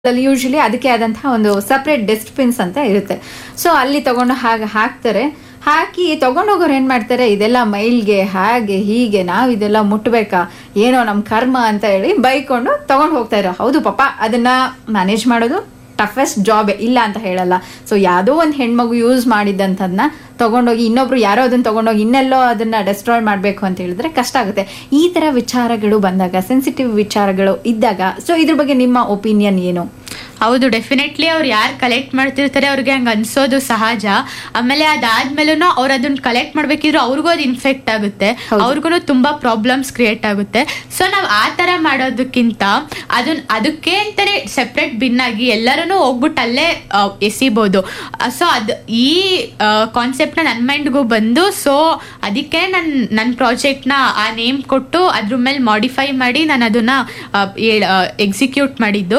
ಅಲ್ಲಿ ಯೂಶಲಿ ಅದಕ್ಕೆ ಆದಂತಹ ಒಂದು ಸಪ್ರೇಟ್ ಡಸ್ಟ್ಬಿನ್ಸ್ ಅಂತ ಇರುತ್ತೆ ಸೊ ಅಲ್ಲಿ ತಗೊಂಡು ಹಾಗೆ ಹಾಕ್ತಾರೆ ಹಾಕಿ ತಗೊಂಡೋಗೋರು ಏನ್ ಮಾಡ್ತಾರೆ ಇದೆಲ್ಲ ಮೈಲ್ಗೆ ಹಾಗೆ ಹೀಗೆ ನಾವು ಇದೆಲ್ಲ ಮುಟ್ಬೇಕಾ ಏನೋ ನಮ್ಮ ಕರ್ಮ ಅಂತ ಹೇಳಿ ಬೈಕೊಂಡು ತಗೊಂಡು ಹೋಗ್ತಾ ಇರೋ ಹೌದು ಪಾಪ ಅದನ್ನ ಮ್ಯಾನೇಜ್ ಮಾಡೋದು ಟಫೆಸ್ಟ್ ಜಾಬ್ ಇಲ್ಲ ಅಂತ ಹೇಳಲ್ಲ ಸೊ ಯಾವುದೋ ಒಂದು ಹೆಣ್ಮಗು ಯೂಸ್ ಮಾಡಿದ್ದಂಥದ್ನ ತಗೊಂಡೋಗಿ ಇನ್ನೊಬ್ರು ಯಾರೋ ಅದನ್ನ ತಗೊಂಡೋಗಿ ಇನ್ನೆಲ್ಲೋ ಅದನ್ನ ಡೆಸ್ಟ್ರಾಯ್ ಮಾಡಬೇಕು ಅಂತ ಹೇಳಿದ್ರೆ ಕಷ್ಟ ಆಗುತ್ತೆ ಈ ತರ ವಿಚಾರಗಳು ಬಂದಾಗ ಸೆನ್ಸಿಟಿವ್ ವಿಚಾರಗಳು ಇದ್ದಾಗ ಸೊ ಇದ್ರ ಬಗ್ಗೆ ನಿಮ್ಮ ಒಪಿನಿಯನ್ ಏನು ಹೌದು ಡೆಫಿನೆಟ್ಲಿ ಅವ್ರು ಯಾರು ಕಲೆಕ್ಟ್ ಮಾಡ್ತಿರ್ತಾರೆ ಅವ್ರಿಗೆ ಹಂಗೆ ಅನ್ಸೋದು ಸಹಜ ಆಮೇಲೆ ಅದಾದ್ಮೇಲೂ ಅವ್ರು ಅದನ್ನ ಕಲೆಕ್ಟ್ ಮಾಡ್ಬೇಕಿದ್ರು ಅವ್ರಿಗೂ ಅದು ಇನ್ಫೆಕ್ಟ್ ಆಗುತ್ತೆ ಹೌದು. ಅವ್ರಿಗೂ ತುಂಬಾ ಪ್ರಾಬ್ಲಮ್ಸ್ ಕ್ರಿಯೇಟ್ ಆಗುತ್ತೆ ಸೊ ನಾವು ಆ ತರ ಮಾಡೋದಕ್ಕಿಂತ ಅದನ್ನ ಅದಕ್ಕೆ ಅಂತಾನೆ ಸೆಪ್ರೇಟ್ ಬಿನ್ ಆಗಿ ಎಲ್ಲರೂ ಹೋಗ್ಬಿಟ್ಟು ಅಲ್ಲೇ ಆ, ಎಸಿಬೋದು ಸೊ ಅದು ಈ ಕಾನ್ಸೆಪ್ಟ್ನ ನನ್ನ ಮೈಂಡ್ಗೂ ಬಂದು ಸೊ ಅದಕ್ಕೆ ನನ್ನ ನನ್ನ ಪ್ರಾಜೆಕ್ಟ್ನ ಆ ನೇಮ್ ಕೊಟ್ಟು ಅದ್ರ ಮೇಲೆ ಮಾಡಿಫೈ ಮಾಡಿ ನಾನು ಅದನ್ನ ಎಕ್ಸಿಕ್ಯೂಟ್ ಮಾಡಿದ್ದು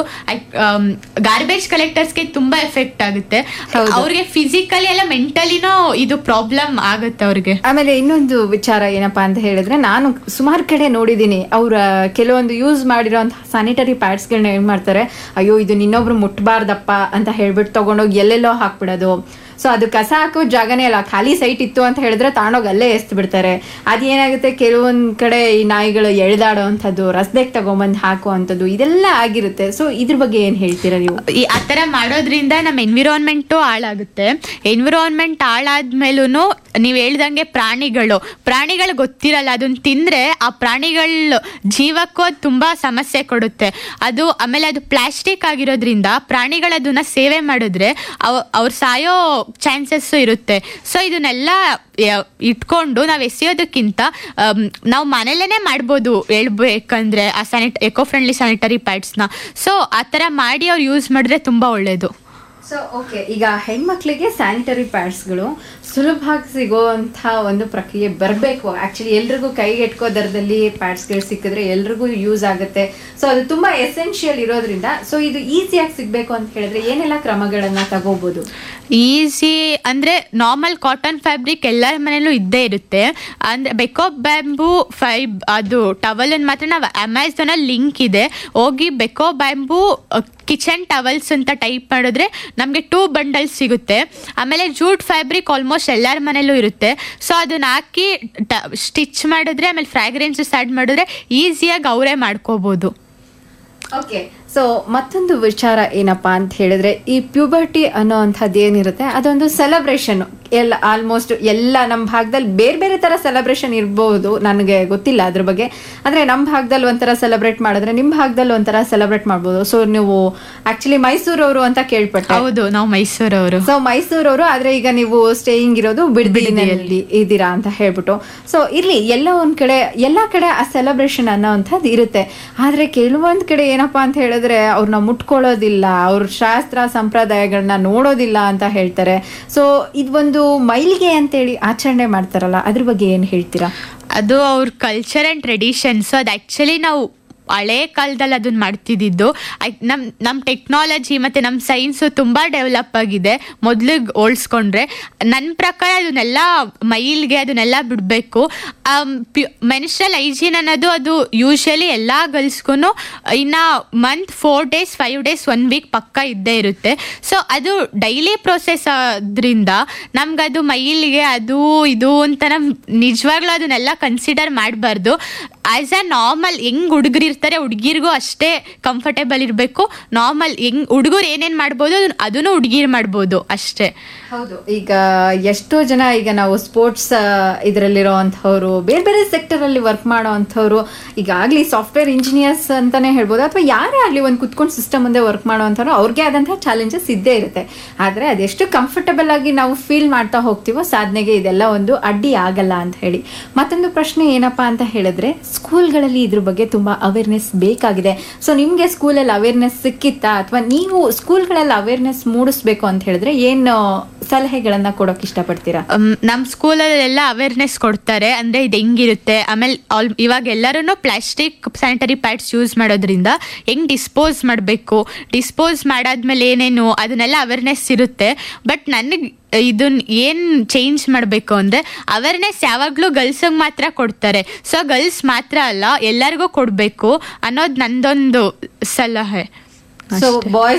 ಗಾರ್ಬೇಜ್ ಕಲೆಕ್ಟರ್ಸ್ಗೆ ತುಂಬಾ ಎಫೆಕ್ಟ್ ಆಗುತ್ತೆ ಹೌದು. ಅವ್ರಿಗೆ ಫಿಸಿಕಲಿ ಎಲ್ಲ ಮೆಂಟಲಿನೂ ಇದು ಪ್ರಾಬ್ಲಮ್ ಆಗುತ್ತೆ ಅವ್ರಿಗೆ ಆಮೇಲೆ ಇನ್ನೊಂದು ವಿಚಾರ ಏನಪ್ಪಾ ಅಂತ ಹೇಳಿದ್ರೆ ನಾನು ಸುಮಾರು ಕಡೆ ನೋಡಿದ್ದೀನಿ ಅವರ ಕೆಲವೊಂದು ಯೂಸ್ ಮಾಡಿರೋಂತಹ ಸ್ಯಾನಿಟರಿ ಪ್ಯಾಡ್ಸ್ಗಳನ್ನ ಏನ್ ಮಾಡ್ತಾರೆ ಅಯ್ಯೋ ಇದು ಇನ್ನೊಬ್ರು ಮುಟ್ಬಾರ್ದಪ್ಪ ಅಂತ ಹೇಳ್ಬಿಟ್ಟು ತಗೊಂಡೋಗಿ ಎಲ್ಲೆಲ್ಲೋ ಹಾಕ್ಬಿಡೋದು ಸೊ ಅದು ಕಸ ಹಾಕೋ ಜಾಗನೇ ಅಲ್ಲ ಖಾಲಿ ಸೈಟ್ ಇತ್ತು ಅಂತ ಹೇಳಿದ್ರೆ ತಾಣೋಗಿ ಅಲ್ಲೇ ಎಸ್ದು ಬಿಡ್ತಾರೆ ಅದೇನಾಗುತ್ತೆ ಕೆಲವೊಂದ್ ಕಡೆ ಈ ನಾಯಿಗಳು ಎಳ್ದಾಡೋ ಅಂಥದ್ದು ರಸ್ತೆಗೆ ತಗೊಂಬಂದು ಹಾಕುವಂಥದ್ದು ಇದೆಲ್ಲ ಆಗಿರುತ್ತೆ ಸೊ ಇದ್ರ ಬಗ್ಗೆ ಏನ್ ಹೇಳ್ತೀರಾ ನೀವು ಈ ಆ ಥರ ಮಾಡೋದ್ರಿಂದ ನಮ್ಮ ಎನ್ವಿರಾನ್ಮೆಂಟು ಹಾಳಾಗುತ್ತೆ ಎನ್ವಿರಾನ್ಮೆಂಟ್ ಹಾಳಾದ್ಮೇಲೂ ನೀವು ಹೇಳ್ದಂಗೆ ಪ್ರಾಣಿಗಳು ಪ್ರಾಣಿಗಳು ಗೊತ್ತಿರಲ್ಲ ಅದನ್ನ ತಿಂದ್ರೆ ಆ ಪ್ರಾಣಿಗಳ ಜೀವಕ್ಕೂ ಅದು ತುಂಬಾ ಸಮಸ್ಯೆ ಕೊಡುತ್ತೆ ಅದು ಆಮೇಲೆ ಅದು ಪ್ಲಾಸ್ಟಿಕ್ ಆಗಿರೋದ್ರಿಂದ ಪ್ರಾಣಿಗಳು ಅದನ್ನ ಸೇವೆ ಮಾಡಿದ್ರೆ ಅವ್ ಅವ್ರು ಸಾಯೋ ಚಾನ್ಸಸ್ಸು ಇರುತ್ತೆ ಸೊ ಇದನ್ನೆಲ್ಲ ಯ- ಇಟ್ಕೊಂಡು ನಾವು ಎಸೆಯೋದಕ್ಕಿಂತ ನಾವು ಮನೇಲೇನೆ ಮಾಡ್ಬೋದು ಹೇಳ್ಬೇಕಂದ್ರೆ ಆ ಸ್ಯಾನಿಟ್ ಎಕೋ ಫ್ರೆಂಡ್ಲಿ ಸ್ಯಾನಿಟರಿ ಪ್ಯಾಡ್ಸ್ನ ಸೊ ಆ ಥರ ಮಾಡಿ ಅವ್ರು ಯೂಸ್ ಮಾಡಿದ್ರೆ ತುಂಬ ಒಳ್ಳೆಯದು ಸೊ ಓಕೆ ಈಗ ಹೆಣ್ಮಕ್ಳಿಗೆ ಸ್ಯಾನಿಟರಿ ಪ್ಯಾಡ್ಸ್ಗಳು ಸುಲಭವಾಗಿ ಸಿಗೋವಂಥ ಒಂದು ಪ್ರಕ್ರಿಯೆ ಬರಬೇಕು ಆ್ಯಕ್ಚುಲಿ ಎಲ್ರಿಗೂ ಕೈಗೆ ಎಟ್ಕೋ ದರದಲ್ಲಿ ಪ್ಯಾಡ್ಸ್ಗಳು ಸಿಕ್ಕಿದ್ರೆ ಎಲ್ರಿಗೂ ಯೂಸ್ ಆಗುತ್ತೆ ಸೊ ಅದು ತುಂಬ ಎಸೆನ್ಷಿಯಲ್ ಇರೋದ್ರಿಂದ ಸೊ ಇದು ಈಸಿಯಾಗಿ ಸಿಗಬೇಕು ಅಂತ ಹೇಳಿದ್ರೆ ಏನೆಲ್ಲ ಕ್ರಮಗಳನ್ನು ತಗೋಬೋದು ಈಸಿ ಅಂದರೆ ನಾರ್ಮಲ್ ಕಾಟನ್ ಫ್ಯಾಬ್ರಿಕ್ ಎಲ್ಲರ ಮನೇಲೂ ಇದ್ದೇ ಇರುತ್ತೆ ಅಂದರೆ ಬೆಕೋ ಬ್ಯಾಂಬೂ ಫೈಬ್ ಅದು ಟವಲನ್ನು ಮಾತ್ರ ನಾವು ಅಮೆಝಾನಲ್ಲಿ ಲಿಂಕ್ ಇದೆ ಹೋಗಿ ಬೆಕೋ ಬ್ಯಾಂಬೂ ಕಿಚನ್ ಟವಲ್ಸ್ ಅಂತ ಟೈಪ್ ಮಾಡಿದ್ರೆ ನಮಗೆ ಟೂ ಬಂಡಲ್ಸ್ ಸಿಗುತ್ತೆ ಆಮೇಲೆ ಜೂಟ್ ಫ್ಯಾಬ್ರಿಕ್ ಆಲ್ಮೋಸ್ಟ್ ಎಲ್ಲರ ಮನೇಲೂ ಇರುತ್ತೆ ಸೊ ಅದನ್ನ ಹಾಕಿ ಸ್ಟಿಚ್ ಮಾಡಿದ್ರೆ ಆಮೇಲೆ ಫ್ರಾಗ್ರೆನ್ಸಸ್ ಆ್ಯಡ್ ಮಾಡಿದ್ರೆ ಈಸಿಯಾಗಿ ಅವರೇ ಮಾಡ್ಕೋಬೋದು ಓಕೆ ಸೊ ಮತ್ತೊಂದು ವಿಚಾರ ಏನಪ್ಪಾ ಅಂತ ಹೇಳಿದ್ರೆ ಈ ಪ್ಯೂಬರ್ಟಿ ಅನ್ನೋ ಅಂಥದ್ದು ಏನಿರುತ್ತೆ ಅದೊಂದು ಸೆಲೆಬ್ರೇಷನ್ ಎಲ್ಲ ಆಲ್ಮೋಸ್ಟ್ ಎಲ್ಲ ನಮ್ಮ ಭಾಗದಲ್ಲಿ ಬೇರೆ ಬೇರೆ ತರ ಸೆಲೆಬ್ರೇಷನ್ ಇರ್ಬೋದು ನನಗೆ ಗೊತ್ತಿಲ್ಲ ಅದ್ರ ಬಗ್ಗೆ ಅಂದ್ರೆ ನಮ್ಮ ಭಾಗದಲ್ಲಿ ಒಂಥರ ಸೆಲೆಬ್ರೇಟ್ ಮಾಡಿದ್ರೆ ನಿಮ್ಮ ಭಾಗದಲ್ಲಿ ಒಂಥರ ಸೆಲೆಬ್ರೇಟ್ ಮಾಡ್ಬೋದು ಸೊ ನೀವು ಆಕ್ಚುಲಿ ಮೈಸೂರವರು ಅಂತ ಕೇಳ್ಪಟ್ಟೆ ಹೌದು ನಾವು ಮೈಸೂರವರು ಸೊ ಮೈಸೂರವರು ಆದ್ರೆ ಈಗ ನೀವು ಸ್ಟೇಯಿಂಗ್ ಇರೋದು ಬಿಡದಿಯಲ್ಲಿ ಇದ್ದೀರಾ ಅಂತ ಹೇಳ್ಬಿಟ್ಟು ಸೊ ಇರ್ಲಿ ಎಲ್ಲ ಒಂದ್ ಕಡೆ ಎಲ್ಲಾ ಕಡೆ ಆ ಸೆಲೆಬ್ರೇಷನ್ ಅನ್ನೋವಂಥದ್ದು ಇರುತ್ತೆ ಆದ್ರೆ ಕೆಲವೊಂದ್ ಕಡೆ ಏನಪ್ಪಾ ಅಂತ ಹೇಳಿದ್ರೆ ಅವ್ರನ್ನ ಮುಟ್ಕೊಳ್ಳೋದಿಲ್ಲ ಅವ್ರ ಶಾಸ್ತ್ರ ಸಂಪ್ರದಾಯಗಳನ್ನ ನೋಡೋದಿಲ್ಲ ಅಂತ ಹೇಳ್ತಾರೆ ಸೊ ಇದೊಂದು ಮೈಲಿಗೆ ಅಂತೇಳಿ ಆಚರಣೆ ಮಾಡ್ತಾರಲ್ಲ ಅದ್ರ ಬಗ್ಗೆ ಏನ್ ಹೇಳ್ತೀರಾ ಅದು ಅವ್ರ ಕಲ್ಚರ್ ಆ್ಯಂಡ್ ಟ್ರೆಡಿಷನ್ಸ್ ಅದು ಆ್ಯಕ್ಚುಲಿ ನಾವು ಹಳೆ ಕಾಲದಲ್ಲಿ ಅದನ್ನ ಮಾಡ್ತಿದ್ದಿದ್ದು ನಮ್ಮ ನಮ್ಮ ಟೆಕ್ನಾಲಜಿ ಮತ್ತು ನಮ್ಮ ಸೈನ್ಸು ತುಂಬ ಡೆವಲಪ್ ಆಗಿದೆ ಮೊದಲಿಗೆ ಹೋಲ್ಸ್ಕೊಂಡ್ರೆ ನನ್ನ ಪ್ರಕಾರ ಅದನ್ನೆಲ್ಲ ಮೈಲ್ಗೆ ಅದನ್ನೆಲ್ಲ ಬಿಡಬೇಕು ಮೆನ್ಸ್ಟ್ರಲ್ ಹೈಜೀನ್ ಅನ್ನೋದು ಅದು ಯೂಶಲಿ ಎಲ್ಲ ಗರ್ಲ್ಸ್ಗೂ ಇನ್ನು month four days five days one week ಪಕ್ಕ ಇದ್ದೇ ಇರುತ್ತೆ ಸೊ ಅದು ಡೈಲಿ ಪ್ರೊಸೆಸ್ ಆದ್ರಿಂದ ನಮ್ಗದು ಮೈಲಿಗೆ ಅದು ಇದು ಅಂತ ನಮ್ ನಿಜವಾಗ್ಲೂ ಅದನ್ನೆಲ್ಲ ಕನ್ಸಿಡರ್ ಮಾಡಬಾರ್ದು ಆಸ್ ಅ ನಾರ್ಮಲ್ ಹೆಂಗ್ ಹುಡುಗರು ಇರ್ತಾರೆ ಹುಡುಗಿರ್ಗೂ ಅಷ್ಟೇ ಕಂಫರ್ಟೇಬಲ್ ಇರಬೇಕು ನಾರ್ಮಲ್ ಹೆಂಗ್ ಹುಡುಗರು ಏನೇನು ಮಾಡ್ಬೋದು ಅದನ್ನ- ಅದನ್ನು ಹುಡುಗಿರು ಮಾಡ್ಬೋದು ಅಷ್ಟೇ ಹೌದು ಈಗ ಎಷ್ಟೋ ಜನ ಈಗ ನಾವು ಸ್ಪೋರ್ಟ್ಸ್ ಇದರಲ್ಲಿರೋ ಅಂಥವ್ರು ಬೇರೆ ಬೇರೆ ಸೆಕ್ಟರ್ ಅಲ್ಲಿ ವರ್ಕ್ ಮಾಡೋ ಅಂಥವ್ರು ಈಗಾಗಲಿ ಸಾಫ್ಟ್ವೇರ್ ಇಂಜಿನಿಯರ್ಸ್ ಅಂತಾನೆ ಹೇಳ್ಬೋದು ಅಥವಾ ಯಾರೇ ಆಗಲಿ ಒಂದು ಕುತ್ಕೊಂಡು ಸಿಸ್ಟಮ್ ಮುಂದೆ ವರ್ಕ್ ಮಾಡೋ ಅಂಥವ್ರು ಅವ್ರಿಗೆ ಆದಂತಹ ಚಾಲೆಂಜಸ್ ಇದ್ದೇ ಇರುತ್ತೆ ಆದರೆ ಅದೆಷ್ಟು ಕಂಫರ್ಟಬಲ್ ಆಗಿ ನಾವು ಫೀಲ್ ಮಾಡ್ತಾ ಹೋಗ್ತೀವೋ ಸಾಧನೆಗೆ ಇದೆಲ್ಲ ಒಂದು ಅಡ್ಡಿ ಆಗಲ್ಲ ಅಂತ ಹೇಳಿ ಮತ್ತೊಂದು ಪ್ರಶ್ನೆ ಏನಪ್ಪಾ ಅಂತ ಹೇಳಿದ್ರೆ ಸ್ಕೂಲ್ಗಳಲ್ಲಿ ಇದ್ರ ಬಗ್ಗೆ ತುಂಬಾ ಅವೇರ್ನೆಸ್ ಬೇಕಾಗಿದೆ ಸೊ ನಿಮ್ಗೆ ಸ್ಕೂಲಲ್ಲಿ ಅವೇರ್ನೆಸ್ ಸಿಕ್ಕಿತ್ತಾ ಅಥವಾ ನೀವು ಸ್ಕೂಲ್ಗಳಲ್ಲಿ ಅವೇರ್ನೆಸ್ ಮೂಡಿಸ್ಬೇಕು ಅಂತ ಹೇಳಿದ್ರೆ ಏನು ಸಲಹೆಗಳನ್ನ ಕೊಡೋಕೆ ಇಷ್ಟಪಡ್ತೀರಾ ನಮ್ಮ ಸ್ಕೂಲಲ್ಲೆಲ್ಲ ಅವೇರ್ನೆಸ್ ಕೊಡ್ತಾರೆ ಅಂದರೆ ಇದು ಹೆಂಗಿರುತ್ತೆ ಆಮೇಲೆ ಆಲ್ ಇವಾಗ ಎಲ್ಲರೂ ಪ್ಲಾಸ್ಟಿಕ್ ಸ್ಯಾನಿಟರಿ ಪ್ಯಾಡ್ಸ್ ಯೂಸ್ ಮಾಡೋದ್ರಿಂದ ಹೆಂಗ್ ಡಿಸ್ಪೋಸ್ ಮಾಡಬೇಕು ಡಿಸ್ಪೋಸ್ ಮಾಡಾದ್ಮೇಲೆ ಏನೇನು ಅದನ್ನೆಲ್ಲ ಅವೇರ್ನೆಸ್ ಇರುತ್ತೆ ಬಟ್ ನನಗೆ ಇದನ್ನ ಏನು ಚೇಂಜ್ ಮಾಡಬೇಕು ಅಂದರೆ ಅವೇರ್ನೆಸ್ ಯಾವಾಗಲೂ ಗರ್ಲ್ಸಿಗೆ ಮಾತ್ರ ಕೊಡ್ತಾರೆ ಸೊ ಗರ್ಲ್ಸ್ ಮಾತ್ರ ಅಲ್ಲ ಎಲ್ಲರಿಗೂ ಕೊಡಬೇಕು ಅನ್ನೋದು ನಂದೊಂದು ಸಲಹೆ ಸೊ ಬಾಯ್ಸ್